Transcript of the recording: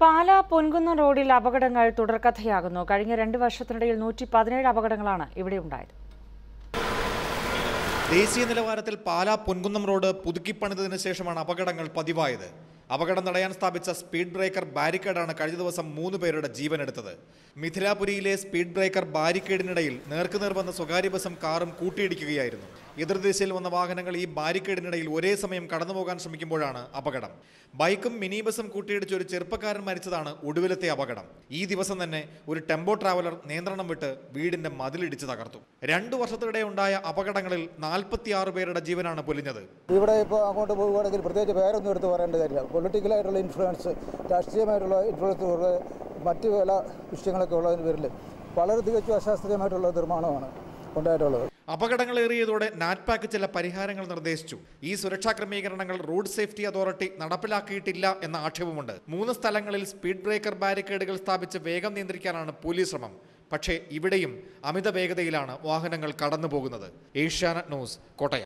പാലാ പൊൻകുന്നം റോഡിൽ അപകടങ്ങൾ തുടർക്കഥയാകുന്നു കഴിഞ്ഞ രണ്ട് വർഷത്തിനിടയിൽ നൂറ്റി പതിനേഴ് അപകടങ്ങളാണ് ഇവിടെ ഉണ്ടായത് ദേശീയ നിലവാരത്തിൽ പാലാ പൊൻകുന്നം റോഡ് പുതുക്കിപ്പണിതതിനു ശേഷമാണ് അപകടങ്ങൾ പതിവായത് അപകടം തടയാൻ സ്ഥാപിച്ച സ്പീഡ് ബ്രേക്കർ ബാരിക്കേഡാണ് കഴിഞ്ഞ ദിവസം മൂന്ന് പേരുടെ ജീവനെടുത്തത് മിഥിലാപുരിയിലെ സ്പീഡ് ബ്രേക്കർ ബാരിക്കേഡിനിടയിൽ നേർക്കുനേർ വന്ന സ്വകാര്യ ബസും കാറും കൂട്ടിയിടിക്കുകയായിരുന്നു എതിർദിശയിൽ വന്ന വാഹനങ്ങൾ ഈ ബാരിക്കേഡിനിടയിൽ ഒരേ സമയം കടന്നുപോകാൻ ശ്രമിക്കുമ്പോഴാണ് അപകടം ബൈക്കും മിനി ബസും കൂട്ടിയിടിച്ച് ഒരു ചെറുപ്പക്കാരൻ മരിച്ചതാണ് ഒടുവിലത്തെ അപകടം ഈ ദിവസം തന്നെ ഒരു ടെമ്പോ ട്രാവലർ നിയന്ത്രണം വിട്ട് വീടിന്റെ മതിലിടിച്ച് തകർത്തു രണ്ടു വർഷത്തിനിടെ ഉണ്ടായ അപകടങ്ങളിൽ നാൽപ്പത്തിയാറ് പേരുടെ ജീവനാണ് പൊലിഞ്ഞത് ഇവിടെ ഇപ്പോൾ അങ്ങോട്ട് പോവുകയാണെങ്കിൽ പ്രത്യേകിച്ച് പേരൊന്നും എടുത്ത് പറയേണ്ട കാര്യമില്ല പൊളിറ്റിക്കലായിട്ടുള്ള ഇൻഫ്ലുവൻസ് രാഷ്ട്രീയമായിട്ടുള്ള ഇൻഫ്ലുവൻസ് ഉള്ള മറ്റ് പല വിഷയങ്ങളൊക്കെ ഉള്ളതിന് പേരിൽ വളരെ തികച്ചും അശാസ്ത്രീയമായിട്ടുള്ള നിർമ്മാണമാണ് ഉണ്ടായിട്ടുള്ളത് അപകടങ്ങളേറിയതോടെ നാറ്റ്പാക്ക് ചില പരിഹാരങ്ങൾ നിർദ്ദേശിച്ചു ഈ സുരക്ഷാ ക്രമീകരണങ്ങൾ റോഡ് സേഫ്റ്റി അതോറിറ്റി നടപ്പിലാക്കിയിട്ടില്ല എന്ന ആക്ഷേപമുണ്ട് മൂന്ന് സ്ഥലങ്ങളിൽ സ്പീഡ് ബ്രേക്കർ ബാരിക്കേഡുകൾ സ്ഥാപിച്ച് വേഗം നിയന്ത്രിക്കാനാണ് പോലീസ് ശ്രമം പക്ഷേ ഇവിടെയും അമിത വേഗതയിലാണ് വാഹനങ്ങൾ കടന്നു പോകുന്നത് ഏഷ്യാനെറ്റ് ന്യൂസ് കോട്ടയം